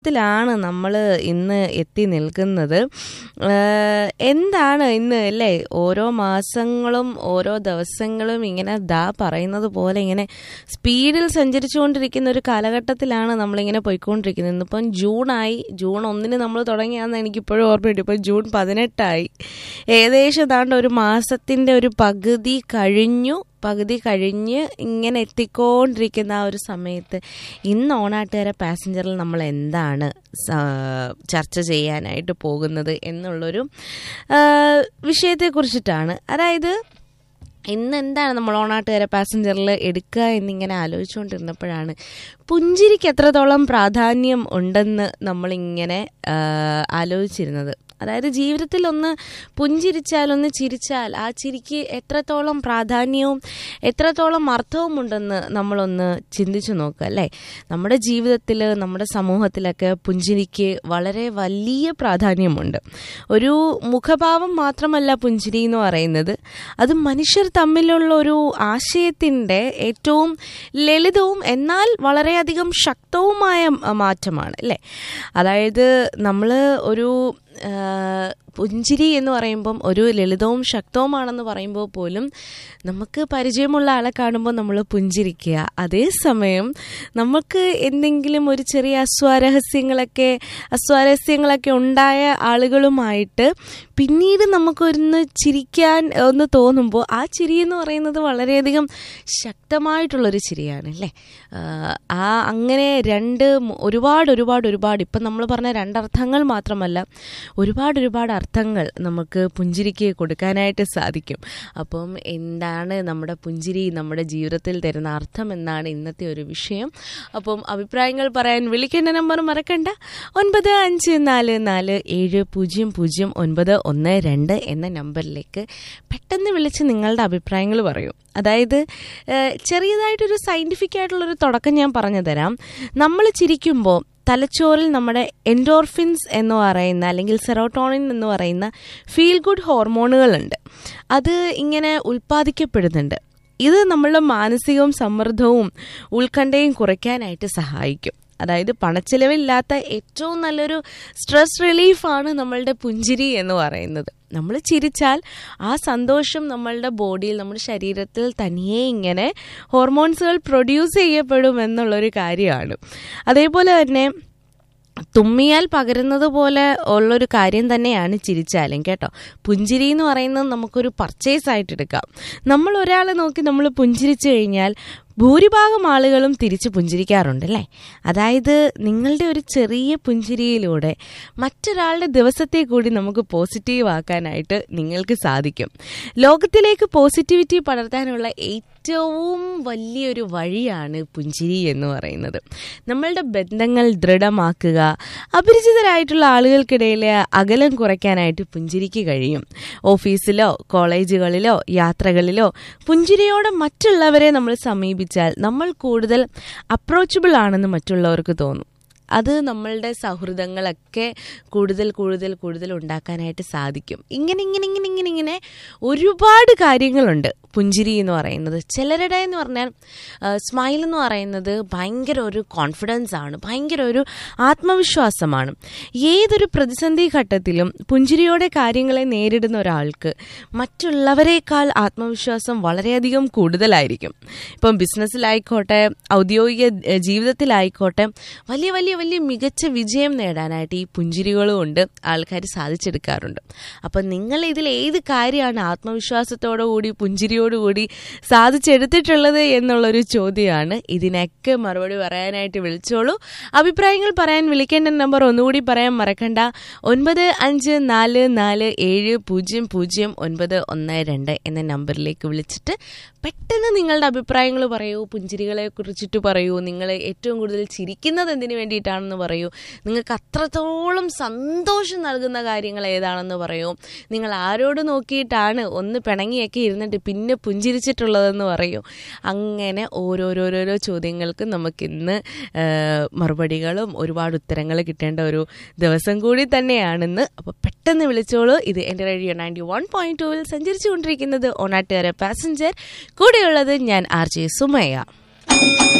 ത്തിലാണ് നമ്മൾ ഇന്ന് എത്തി നിൽക്കുന്നത് ഏഹ് എന്താണ് ഇന്ന് അല്ലേ ഓരോ മാസങ്ങളും ഓരോ ദിവസങ്ങളും ഇങ്ങനെ ദാ പറയുന്നത് പോലെ ഇങ്ങനെ സ്പീഡിൽ സഞ്ചരിച്ചുകൊണ്ടിരിക്കുന്ന ഒരു കാലഘട്ടത്തിലാണ് നമ്മളിങ്ങനെ പോയിക്കൊണ്ടിരിക്കുന്നത് ഇന്നിപ്പം ജൂണായി ജൂൺ ഒന്നിന് നമ്മൾ തുടങ്ങിയാന്ന് എനിക്കിപ്പോഴും ഓർമ്മയുണ്ട് ഇപ്പം ജൂൺ പതിനെട്ടായി ഏകദേശം ഏതാണ്ട് ഒരു മാസത്തിൻ്റെ ഒരു പകുതി കഴിഞ്ഞു പകുതി കഴിഞ്ഞ് ഇങ്ങനെ എത്തിക്കൊണ്ടിരിക്കുന്ന ആ ഒരു സമയത്ത് ഇന്ന് ഓണാട്ടുകാര പാസഞ്ചറിൽ നമ്മൾ എന്താണ് സ- ചർച്ച ചെയ്യാനായിട്ട് പോകുന്നത് എന്നുള്ളൊരു ആ, വിഷയത്തെക്കുറിച്ചിട്ടാണ് അതായത് ഇന്ന് എന്താണ് നമ്മൾ ഓണാട്ടുകാര പാസഞ്ചറിൽ എടുക്കുക എന്നിങ്ങനെ ആലോചിച്ചുകൊണ്ടിരുന്നപ്പോഴാണ് പുഞ്ചിരിക്ക് എത്രത്തോളം പ്രാധാന്യം ഉണ്ടെന്ന് നമ്മളിങ്ങനെ ആ, ആലോചിച്ചിരുന്നത് അതായത് ജീവിതത്തിൽ ഒന്ന് പുഞ്ചിരിച്ചാൽ ഒന്ന് ചിരിച്ചാൽ ആ ചിരിക്ക് എത്രത്തോളം പ്രാധാന്യവും എത്രത്തോളം അർത്ഥവും ഉണ്ടെന്ന് നമ്മളൊന്ന് ചിന്തിച്ചു നോക്കുക അല്ലേ നമ്മുടെ ജീവിതത്തിൽ നമ്മുടെ സമൂഹത്തിലൊക്കെ പുഞ്ചിരിക്ക് വളരെ വലിയ പ്രാധാന്യമുണ്ട് ഒരു മുഖഭാവം മാത്രമല്ല പുഞ്ചിരി എന്ന് പറയുന്നത് അത് മനുഷ്യർ തമ്മിലുള്ള ഒരു ആശയത്തിൻ്റെ ഏറ്റവും ലളിതവും എന്നാൽ വളരെയധികം ശക്തവുമായ മ- മാറ്റമാണ് അല്ലേ അതായത് നമ്മൾ ഒരു ആ, പുഞ്ചിരി എന്ന് പറയുമ്പം ഒരു ലളിതവും ശക്തവുമാണെന്ന് പറയുമ്പോൾ പോലും നമുക്ക് പരിചയമുള്ള ആളെ കാണുമ്പോൾ നമ്മൾ പുഞ്ചിരിക്കുക അതേസമയം നമുക്ക് എന്തെങ്കിലും ഒരു ചെറിയ അസ്വാരഹസ്യങ്ങളൊക്കെ അസ്വാരസ്യങ്ങളൊക്കെ ഉണ്ടായ ആളുകളുമായിട്ട് പിന്നീട് നമുക്കൊന്ന് ചിരിക്കാൻ ഒന്ന് തോന്നുമ്പോൾ ആ ചിരി എന്ന് പറയുന്നത് വളരെയധികം ശക്തമായിട്ടുള്ളൊരു ചിരിയാണ് അല്ലേ ആഹ് ആ അങ്ങനെ രണ്ട് മു- ഒരുപാട് ഒരുപാട് ഒരുപാട് ഇപ്പം നമ്മൾ പറഞ്ഞ രണ്ടർത്ഥങ്ങൾ മാത്രമല്ല ഒരുപാട് ഒരുപാട് അർത്ഥങ്ങൾ നമുക്ക് പുഞ്ചിരിക്ക് കൊടുക്കാനായിട്ട് സാധിക്കും അപ്പം എന്താണ് നമ്മുടെ പുഞ്ചിരി നമ്മുടെ ജീവിതത്തിൽ തരുന്ന അർത്ഥം എന്നാണ് ഇന്നത്തെ ഒരു വിഷയം അപ്പം അഭിപ്രായങ്ങൾ പറയാൻ വിളിക്കേണ്ട നമ്പർ മറക്കണ്ട ഒൻപത് അഞ്ച് നാല് നാല് ഏഴ് പൂജ്യം പൂജ്യം ഒൻപത് ഒന്ന് രണ്ട് എന്ന നമ്പറിലേക്ക് പെട്ടെന്ന് വിളിച്ച് നിങ്ങളുടെ അഭിപ്രായങ്ങൾ പറയൂ അതായത് ഏഹ്, ചെറിയതായിട്ടൊരു സയൻറ്റിഫിക് ആയിട്ടുള്ളൊരു തുടക്കം ഞാൻ പറഞ്ഞു തരാം നമ്മൾ ചിരിക്കുമ്പോൾ തലച്ചോറിൽ നമ്മുടെ എൻഡോർഫിൻസ് എന്ന് പറയുന്ന അല്ലെങ്കിൽ സെറോട്ടോണിൻ എന്ന് പറയുന്ന ഫീൽ ഗുഡ് ഹോർമോണുകളുണ്ട് അത് ഇങ്ങനെ ഉൽപ്പാദിക്കപ്പെടുന്നുണ്ട് ഇത് നമ്മളുടെ മാനസികവും സമ്മർദ്ദവും ഉത്കണ്ഠയും കുറയ്ക്കാനായിട്ട് സഹായിക്കും അതായത് പണച്ചിലവില്ലാത്ത ഏറ്റവും നല്ലൊരു സ്ട്രെസ് റിലീഫാണ് നമ്മളുടെ പുഞ്ചിരി എന്ന് പറയുന്നത് നമ്മൾ ചിരിച്ചാൽ ആ സന്തോഷം നമ്മളുടെ ബോഡിയിൽ നമ്മുടെ ശരീരത്തിൽ തനിയെ ഇങ്ങനെ ഹോർമോൺസുകൾ പ്രൊഡ്യൂസ് ചെയ്യപ്പെടും എന്നുള്ളൊരു കാര്യമാണ് അതേപോലെ തന്നെ തുമ്മിയാൽ പകരുന്നത് പോലെ ഉള്ളൊരു കാര്യം തന്നെയാണ് ചിരിച്ചാലും കേട്ടോ പുഞ്ചിരി എന്ന് പറയുന്നത് നമുക്കൊരു പർച്ചേസ് ആയിട്ട് എടുക്കാം നമ്മൾ ഒരാളെ നോക്കി നമ്മൾ പുഞ്ചിരിച്ചു കഴിഞ്ഞാൽ ഭൂരിഭാഗം ആളുകളും തിരിച്ച് പുഞ്ചിരിക്കാറുണ്ട് അല്ലേ അതായത് നിങ്ങളുടെ ഒരു ചെറിയ പുഞ്ചിരിയിലൂടെ മറ്റൊരാളുടെ ദിവസത്തെ കൂടി നമുക്ക് പോസിറ്റീവ് ആക്കാനായിട്ട് നിങ്ങൾക്ക് സാധിക്കും ലോകത്തിലേക്ക് പോസിറ്റിവിറ്റി പടർത്താനുള്ള ഏറ്റവും വലിയൊരു വഴിയാണ് പുഞ്ചിരി എന്ന് പറയുന്നത് നമ്മളുടെ ബന്ധങ്ങൾ ദൃഢമാക്കുക അപരിചിതരായിട്ടുള്ള ആളുകൾക്കിടയിലെ അകലം കുറയ്ക്കാനായിട്ട് പുഞ്ചിരിക്ക് കഴിയും ഓഫീസിലോ കോളേജുകളിലോ യാത്രകളിലോ പുഞ്ചിരിയോടെ മറ്റുള്ളവരെ നമ്മൾ സമീപിച്ചാൽ നമ്മൾ കൂടുതൽ അപ്രോച്ചബിൾ ആണെന്ന് മറ്റുള്ളവർക്ക് തോന്നും അത് നമ്മളുടെ സൗഹൃദങ്ങളൊക്കെ കൂടുതൽ കൂടുതൽ കൂടുതൽ ഉണ്ടാക്കാനായിട്ട് സാധിക്കും ഇങ്ങനെ ഇങ്ങനെ ഇങ്ങനെ ഇങ്ങനെ ഇങ്ങനെ ഒരുപാട് കാര്യങ്ങളുണ്ട് പുഞ്ചിരി എന്ന് പറയുന്നത് ചിലരുടെ എന്ന് പറഞ്ഞാൽ സ്മൈൽ എന്ന് പറയുന്നത് ഭയങ്കര ഒരു കോൺഫിഡൻസ് ആണ് ഭയങ്കര ഒരു ആത്മവിശ്വാസമാണ് ഏതൊരു പ്രതിസന്ധി ഘട്ടത്തിലും പുഞ്ചിരിയോടെ കാര്യങ്ങളെ നേരിടുന്ന ഒരാൾക്ക് മറ്റുള്ളവരെക്കാൾ ആത്മവിശ്വാസം വളരെയധികം കൂടുതലായിരിക്കും ഇപ്പം ബിസിനസ്സിലായിക്കോട്ടെ ഔദ്യോഗിക ഏഹ്, ജീവിതത്തിലായിക്കോട്ടെ വലിയ വലിയ വലിയ മികച്ച വിജയം നേടാനായിട്ട് ഈ പുഞ്ചിരികളും കൊണ്ട് ആൾക്കാർ സാധിച്ചെടുക്കാറുണ്ട് അപ്പം നിങ്ങൾ ഇതിൽ ഏത് കാര്യമാണ് ആത്മവിശ്വാസത്തോടു കൂടി പുഞ്ചിരിയോടുകൂടി സാധിച്ചെടുത്തിട്ടുള്ളത് എന്നുള്ളൊരു ചോദ്യമാണ് ഇതിനൊക്കെ മറുപടി പറയാനായിട്ട് വിളിച്ചോളൂ അഭിപ്രായങ്ങൾ പറയാൻ വിളിക്കേണ്ട നമ്പർ ഒന്നുകൂടി പറയാൻ മറക്കണ്ട ഒൻപത് അഞ്ച് നാല് നാല് ഏഴ് പൂജ്യം പൂജ്യം ഒൻപത് ഒന്ന് രണ്ട് എന്ന നമ്പറിലേക്ക് വിളിച്ചിട്ട് പെട്ടെന്ന് നിങ്ങളുടെ അഭിപ്രായങ്ങൾ പറയൂ പുഞ്ചിരികളെ കുറിച്ചിട്ട് പറയൂ നിങ്ങൾ ഏറ്റവും കൂടുതൽ ചിരിക്കുന്നത് എന്തിനു വേണ്ടിയിട്ടാണെന്ന് പറയൂ നിങ്ങൾക്ക് അത്രത്തോളം സന്തോഷം നൽകുന്ന കാര്യങ്ങൾ ഏതാണെന്ന് പറയൂ നിങ്ങൾ ആരോട് നോക്കിയിട്ടാണ് ഒന്ന് പിണങ്ങിയൊക്കെ ഇരുന്നിട്ട് പിന്നെ പുഞ്ചിരിച്ചിട്ടുള്ളതെന്ന് പറയൂ അങ്ങനെ ഓരോരോരോരോ ചോദ്യങ്ങൾക്ക് നമുക്കിന്ന് ആ, മറുപടികളും ഒരുപാട് ഉത്തരങ്ങൾ കിട്ടേണ്ട ഒരു ദിവസം കൂടി തന്നെയാണെന്ന് അപ്പോൾ പെട്ടെന്ന് വിളിച്ചോളൂ ഇത് എൻ്റെ റേഡിയോ നയൻറ്റി വൺ പോയിന്റ് ടുവിൽ സഞ്ചരിച്ചുകൊണ്ടിരിക്കുന്നത് ഓണാട്ടുകാര പാസഞ്ചർ കൂടെയുള്ളത് ഞാൻ ആർ ജെ സുമയ്യ